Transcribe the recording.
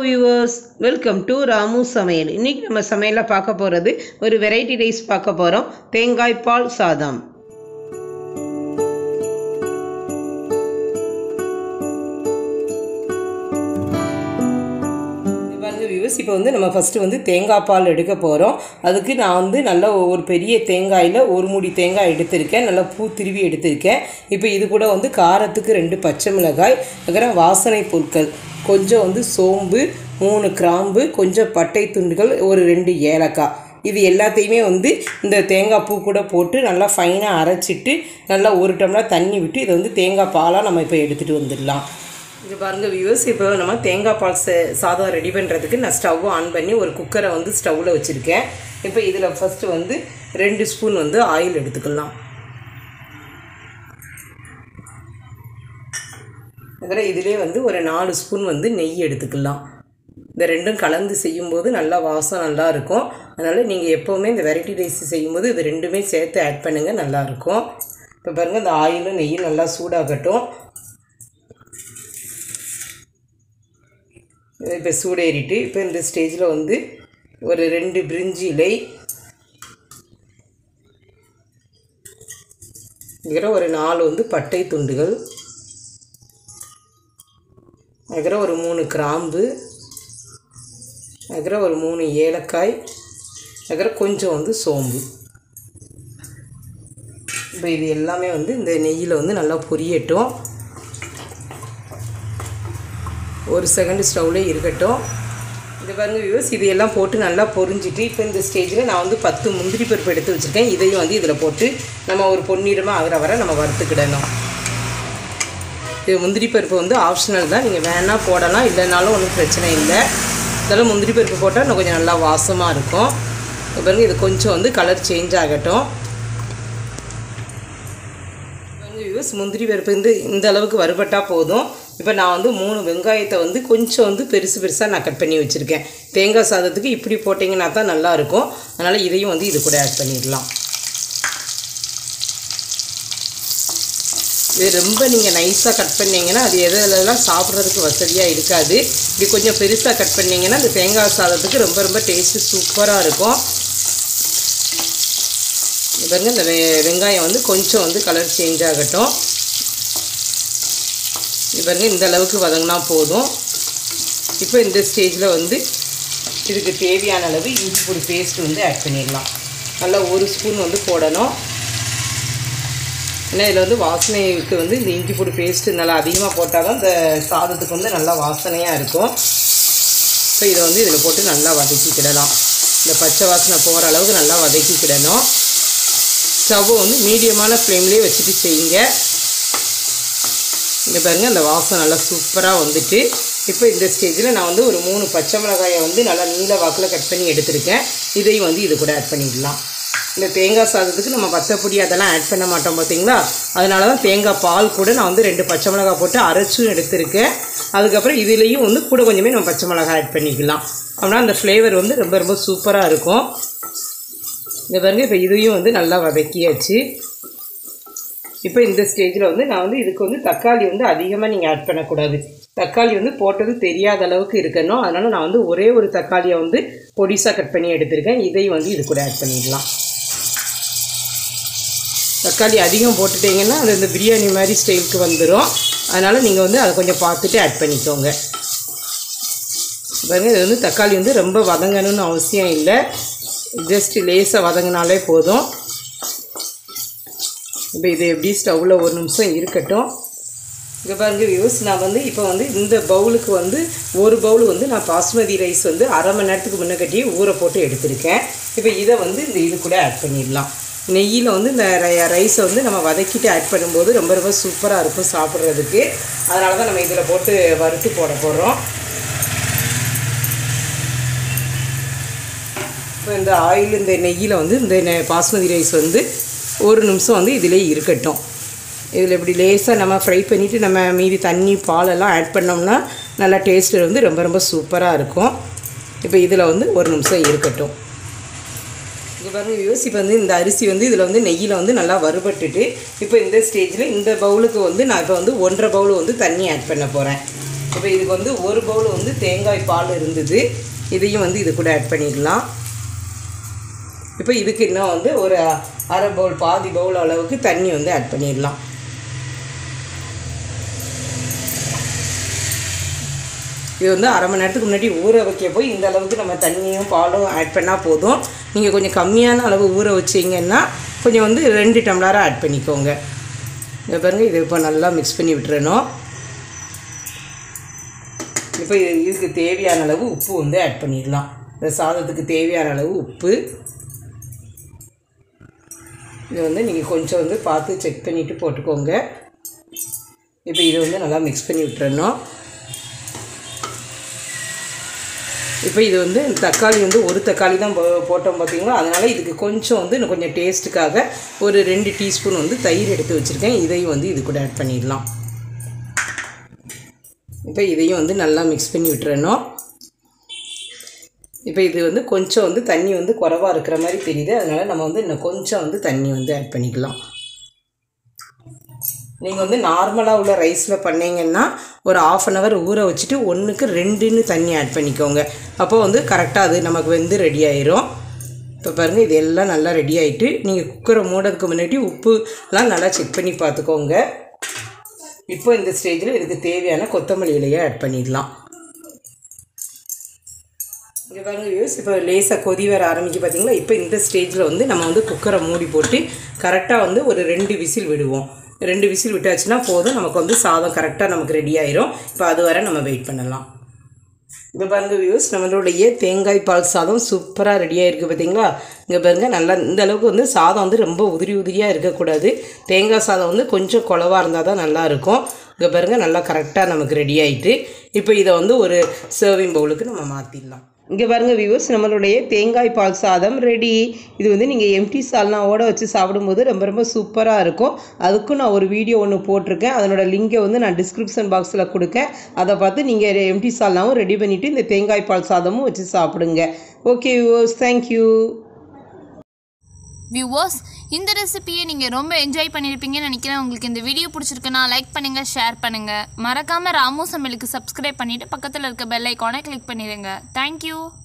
viewers welcome to Ramu சமையல் இன்னைக்கு நம்ம சமையலில் பார்க்க போகிறது ஒரு வெரைட்டி ரைஸ் பார்க்க போகிறோம் தேங்காய் பால் சாதம் பாருங்க வியூவர்ஸ் இப்போ வந்து நம்ம ஃபஸ்ட்டு வந்து தேங்காய் பால் எடுக்க போகிறோம் அதுக்கு நான் வந்து நல்ல ஒரு பெரிய தேங்காயில் ஒரு மூடி தேங்காய் எடுத்திருக்கேன் நல்லா பூ திருவி எடுத்திருக்கேன் இப்போ இது கூட வந்து காரத்துக்கு ரெண்டு பச்சை மிளகாய் அப்புறம் வாசனை பொருட்கள் கொஞ்சம் வந்து சோம்பு மூணு கிராம்பு கொஞ்சம் பட்டை துண்டுகள் ஒரு ரெண்டு ஏலக்காய் இது எல்லாத்தையுமே வந்து இந்த தேங்காய் பூ கூட போட்டு நல்லா ஃபைனாக அரைச்சிட்டு நல்லா ஒரு டம்ளர் தண்ணி விட்டு இதை வந்து தேங்காய் பாலாக நம்ம இப்போ எடுத்துகிட்டு வந்துடலாம் இது பாருங்கள் வியூவர்ஸ் இப்போ நம்ம தேங்காய் பால் சா- சாதம் ரெடி பண்ணுறதுக்கு நான் ஸ்டவ் ஆன் பண்ணி ஒரு குக்கரை வந்து ஸ்டவ்வில் வச்சுருக்கேன் இப்போ இதில் ஃபஸ்ட்டு வந்து ரெண்டு ஸ்பூன் வந்து ஆயில் எடுத்துக்கலாம் அதில் இதிலே வந்து ஒரு நாலு ஸ்பூன் வந்து நெய் எடுத்துக்கலாம் இந்த ரெண்டும் கலந்து செய்யும்போது நல்லா வாசம் நல்லா இருக்கும் அதனால் நீங்கள் எப்போவுமே இந்த வெரைட்டி ரைஸ் செய்யும்போது இது ரெண்டுமே சேர்த்து ஆட் பண்ணுங்கள் நல்லாயிருக்கும் இப்போ பாருங்கள் இந்த ஆயிலும் நெய்யும் நல்லா சூடாகட்டும் இப்போ சூடேறிட்டு இப்போ இந்த ஸ்டேஜில் வந்து ஒரு ரெண்டு பிரிஞ்சி இலை இருக்கிற ஒரு நாலு வந்து பட்டை துண்டுகள் அதுக்கப்புறம் ஒரு மூணு கிராம்பு அதுக்கப்புறம் ஒரு மூணு ஏலக்காய் அதுக்கப்புறம் கொஞ்சம் வந்து சோம்பு இப்போ இது எல்லாமே வந்து இந்த நெய்யில் வந்து நல்லா பொரியட்டும் ஒரு செகண்ட் ஸ்டவ்வில் இருக்கட்டும் இது பாருங்க வியூஸ் இது எல்லாம் போட்டு நல்லா பொரிஞ்சிட்டு இப்போ இந்த ஸ்டேஜில் நான் வந்து பத்து முந்திரி பருப்பு எடுத்து வச்சுருக்கேன் இதையும் வந்து இதில் போட்டு நம்ம ஒரு பொன்னிறமாக ஆகிற வரை நம்ம வறுத்துக்கிடணும் இது முந்திரி பருப்பு வந்து ஆப்ஷனல் தான் நீங்கள் வேணால் போடலாம் இல்லைனாலும் ஒன்றும் பிரச்சனை இல்லை இதெல்லாம் முந்திரி பருப்பு போட்டால் இன்னும் கொஞ்சம் நல்லா வாசமாக இருக்கும் இது பாருங்க இது கொஞ்சம் வந்து கலர் சேஞ்ச் ஆகட்டும் வியூஸ் முந்திரி பருப்பு வந்து இந்த அளவுக்கு வறுபட்டால் போதும் இப்போ நான் வந்து மூணு வெங்காயத்தை வந்து கொஞ்சம் வந்து பெருசு பெருசாக நான் கட் பண்ணி வச்சுருக்கேன் தேங்காய் சாதத்துக்கு இப்படி போட்டிங்கன்னா தான் நல்லாயிருக்கும் அதனால் இதையும் வந்து இது கூட ஆட் பண்ணிடலாம் இது ரொம்ப நீங்கள் நைஸாக கட் பண்ணீங்கன்னா அது எதுலலாம் சாப்பிட்றதுக்கு வசதியாக இருக்காது இப்படி கொஞ்சம் பெருசாக கட் பண்ணீங்கன்னா இந்த தேங்காய் சாதத்துக்கு ரொம்ப ரொம்ப டேஸ்ட்டு சூப்பராக இருக்கும் இது பாருங்க இந்த வெ வெங்காயம் வந்து கொஞ்சம் வந்து கலர் சேஞ்ச் ஆகட்டும் இது பாருங்க இந்த அளவுக்கு வதங்கினா போதும் இப்போ இந்த ஸ்டேஜில் வந்து இதுக்கு தேவையான அளவு இஞ்சி பொடி பேஸ்ட் வந்து ஆட் பண்ணிடலாம் நல்லா ஒரு ஸ்பூன் வந்து போடணும் ஏன்னா இதில் வந்து வாசனைக்கு வந்து இந்த இஞ்சி பொடி பேஸ்ட்டு நல்லா அதிகமாக போட்டால் தான் இந்த சாதத்துக்கு வந்து நல்லா வாசனையாக இருக்கும் இப்போ இதை வந்து இதில் போட்டு நல்லா வதக்கிக்கிடலாம் இந்த பச்சை வாசனை போகிற அளவுக்கு நல்லா வதக்கிக்கிடணும் ஸ்டவ்வை வந்து மீடியமான ஃப்ளேம்லேயே வச்சுட்டு செய்யுங்க இங்கே பாருங்கள் அந்த வாசம் நல்லா சூப்பராக வந்துட்டு இப்போ இந்த ஸ்டேஜில் நான் வந்து ஒரு மூணு பச்சை மிளகாயை வந்து நல்லா நீல வாக்கில் கட் பண்ணி எடுத்திருக்கேன் இதையும் வந்து இது கூட ஆட் பண்ணிடலாம் இந்த தேங்காய் சாதத்துக்கு நம்ம பச்சைப்பொடி அதெல்லாம் ஆட் பண்ண மாட்டோம் பார்த்தீங்களா அதனால தான் தேங்காய் பால் கூட நான் வந்து ரெண்டு பச்சை மிளகாய் போட்டு அரைச்சும் எடுத்திருக்கேன் அதுக்கப்புறம் இதுலேயும் வந்து கூட கொஞ்சமே நம்ம பச்சை மிளகாய் ஆட் பண்ணிக்கலாம் அப்படின்னா அந்த ஃப்ளேவர் வந்து ரொம்ப ரொம்ப சூப்பராக இருக்கும் இந்த பாருங்க இப்போ இதையும் வந்து நல்லா வதக்கியாச்சு இப்போ இந்த ஸ்டேஜில் வந்து நான் வந்து இதுக்கு வந்து தக்காளி வந்து அதிகமாக நீங்கள் ஆட் பண்ணக்கூடாது தக்காளி வந்து போட்டது தெரியாத அளவுக்கு இருக்கணும் அதனால் நான் வந்து ஒரே ஒரு தக்காளியை வந்து பொடிசாக கட் பண்ணி எடுத்திருக்கேன் இதையும் வந்து இது கூட ஆட் பண்ணிடலாம் தக்காளி அதிகம் போட்டுட்டிங்கன்னா அது இந்த பிரியாணி மாதிரி ஸ்டைலுக்கு வந்துடும் அதனால் நீங்கள் வந்து அதை கொஞ்சம் பார்த்துட்டு ஆட் பண்ணிக்கோங்க பாருங்க இது வந்து தக்காளி வந்து ரொம்ப வதங்கணும்னு அவசியம் இல்லை ஜஸ்ட் லேசாக வதங்கினாலே போதும் இப்போ இது எப்படி ஸ்டவ்வில் ஒரு நிமிஷம் இருக்கட்டும் இங்கே பாருங்க வியூஸ் நான் வந்து இப்போ வந்து இந்த பவுலுக்கு வந்து ஒரு பவுல் வந்து நான் பாஸ்மதி ரைஸ் வந்து அரை மணி நேரத்துக்கு முன்ன கட்டி ஊற போட்டு எடுத்திருக்கேன் இப்போ இதை வந்து இந்த இது கூட ஆட் பண்ணிடலாம் நெய்யில் வந்து இந்த ரைஸை வந்து நம்ம வதக்கிட்டு ஆட் பண்ணும்போது ரொம்ப ரொம்ப சூப்பராக இருக்கும் சாப்பிட்றதுக்கு அதனால தான் நம்ம இதில் போட்டு வறுத்து போட போகிறோம் இப்போ இந்த ஆயில் இந்த நெய்யில் வந்து இந்த நெ- பாஸ்மதி ரைஸ் வந்து ஒரு நிமிஷம் வந்து இதிலே இருக்கட்டும் இதில் இப்படி லேசாக நம்ம ஃப்ரை பண்ணிவிட்டு நம்ம மீதி தண்ணி பாலெல்லாம் ஆட் பண்ணோம்னா நல்லா டேஸ்ட்டு வந்து ரொம்ப ரொம்ப சூப்பராக இருக்கும் இப்போ இதில் வந்து ஒரு நிமிஷம் இருக்கட்டும் இங்கே பாருங்க வியூஸ் இப்போ வந்து இந்த அரிசி வந்து இதில் வந்து நெய்யில் வந்து நல்லா வறுபட்டுட்டு இப்போ இந்த ஸ்டேஜில் இந்த பவுலுக்கு வந்து நான் இப்போ வந்து ஒன்றரை பவுல் வந்து தண்ணி ஆட் பண்ண போகிறேன் இப்போ இதுக்கு வந்து ஒரு பவுல் வந்து தேங்காய் பால் இருந்தது இதையும் வந்து இது கூட ஆட் பண்ணிடலாம் இப்போ இதுக்கு இன்னும் வந்து ஒரு அரை பவுல் பாதி பவுல் அளவுக்கு தண்ணி வந்து ஆட் பண்ணிடலாம் இது வந்து அரை மணி நேரத்துக்கு முன்னாடி ஊற வைக்க போய் இந்த அளவுக்கு நம்ம தண்ணியும் பாலும் ஆட் பண்ணால் போதும் நீங்கள் கொஞ்சம் கம்மியான அளவு ஊற வச்சிங்கன்னா கொஞ்சம் வந்து ரெண்டு டம்ளராக ஆட் பண்ணிக்கோங்க இங்கே பாருங்கள் இதை இப்போ நல்லா மிக்ஸ் பண்ணி விட்டுறணும் இப்போ இது இதுக்கு தேவையான அளவு உப்பு வந்து ஆட் பண்ணிடலாம் இந்த சாதத்துக்கு தேவையான அளவு உப்பு இது வந்து நீங்கள் கொஞ்சம் வந்து பார்த்து செக் பண்ணிவிட்டு போட்டுக்கோங்க இப்போ இதை வந்து நல்லா மிக்ஸ் பண்ணி விட்டுறணும் இப்போ இது வந்து தக்காளி வந்து ஒரு தக்காளி தான் போ- போட்டோம் பார்த்தீங்களா அதனால் இதுக்கு கொஞ்சம் வந்து இன்னும் கொஞ்சம் டேஸ்ட்டுக்காக ஒரு ரெண்டு டீஸ்பூன் வந்து தயிர் எடுத்து வச்சுருக்கேன் இதையும் வந்து இது கூட ஆட் பண்ணிடலாம் இப்போ இதையும் வந்து நல்லா மிக்ஸ் பண்ணி விட்டுறணும் இப்போ இது வந்து கொஞ்சம் வந்து தண்ணி வந்து குறவாக இருக்கிற மாதிரி தெரியுது அதனால் நம்ம வந்து இன்னும் கொஞ்சம் வந்து தண்ணி வந்து ஆட் பண்ணிக்கலாம் நீங்கள் வந்து நார்மலாக உள்ள ரைஸில் பண்ணீங்கன்னா ஒரு ஆஃப் அன் ஹவர் ஊற வச்சுட்டு ஒன்றுக்கு ரெண்டுன்னு தண்ணி ஆட் பண்ணிக்கோங்க அப்போ வந்து கரெக்டாக அது நமக்கு வந்து ரெடி ஆயிரும் இப்போ பாருங்கள் இது எல்லாம் நல்லா ரெடி ஆகிட்டு நீங்கள் குக்கரை மூடதுக்கு முன்னாடி உப்புலாம் நல்லா செக் பண்ணி பார்த்துக்கோங்க இப்போ இந்த ஸ்டேஜில் இதுக்கு தேவையான கொத்தமல்லி இலையை ஆட் பண்ணிடலாம் இங்கே பாருங்க வியூஸ் இப்போ லேசாக கொதி வர ஆரம்பிக்க பார்த்தீங்களா இப்போ இந்த ஸ்டேஜில் வந்து நம்ம வந்து குக்கரை மூடி போட்டு கரெக்டாக வந்து ஒரு ரெண்டு விசில் விடுவோம் ரெண்டு விசில் விட்டாச்சுன்னா போதும் நமக்கு வந்து சாதம் கரெக்டாக நமக்கு ரெடி ஆயிரும் இப்போ அது வரை நம்ம வெயிட் பண்ணலாம் இங்கே பாருங்க வியூஸ் நம்மளுடைய தேங்காய் பால் சாதம் சூப்பராக ரெடியாக இருக்குது பார்த்தீங்களா இங்கே பாருங்க நல்லா இந்த அளவுக்கு வந்து சாதம் வந்து ரொம்ப உதிரி உதிரியாக இருக்கக்கூடாது தேங்காய் சாதம் வந்து கொஞ்சம் குழவா இருந்தால் தான் நல்லா இருக்கும் இங்கே பாருங்க நல்லா கரெக்டாக நமக்கு ரெடி ஆயிட்டு இப்போ இதை வந்து ஒரு சர்விங் பவுலுக்கு நம்ம மாற்றிடலாம் இங்கே பாருங்க வியூவர்ஸ் நம்மளுடைய தேங்காய் பால் சாதம் ரெடி இது வந்து நீங்கள் எம்டி சால்னாவோட வச்சு சாப்பிடும்போது ரொம்ப ரொம்ப சூப்பராக இருக்கும் அதுக்கும் நான் ஒரு வீடியோ ஒன்று போட்டிருக்கேன் அதனோட லிங்கை வந்து நான் டிஸ்கிரிப்ஷன் பாக்ஸில் கொடுக்கேன் அதை பார்த்து நீங்கள் எம்டி சால்னாவும் ரெடி பண்ணிவிட்டு இந்த தேங்காய் பால் சாதமும் வச்சு சாப்பிடுங்க ஓகே வியூவர்ஸ் தேங்க்யூ வியூவர்ஸ் இந்த ரெசிபியை நீங்கள் ரொம்ப என்ஜாய் பண்ணியிருப்பீங்கன்னு நினைக்கிறேன் உங்களுக்கு இந்த வீடியோ பிடிச்சிருக்குன்னா லைக் பண்ணுங்கள் ஷேர் பண்ணுங்கள் மறக்காமல் ராமு சமையலுக்கு சப்ஸ்கிரைப் பண்ணிவிட்டு பக்கத்தில் இருக்க பெல் ஐக்கானை கிளிக் பண்ணிடுங்க தேங்க்யூ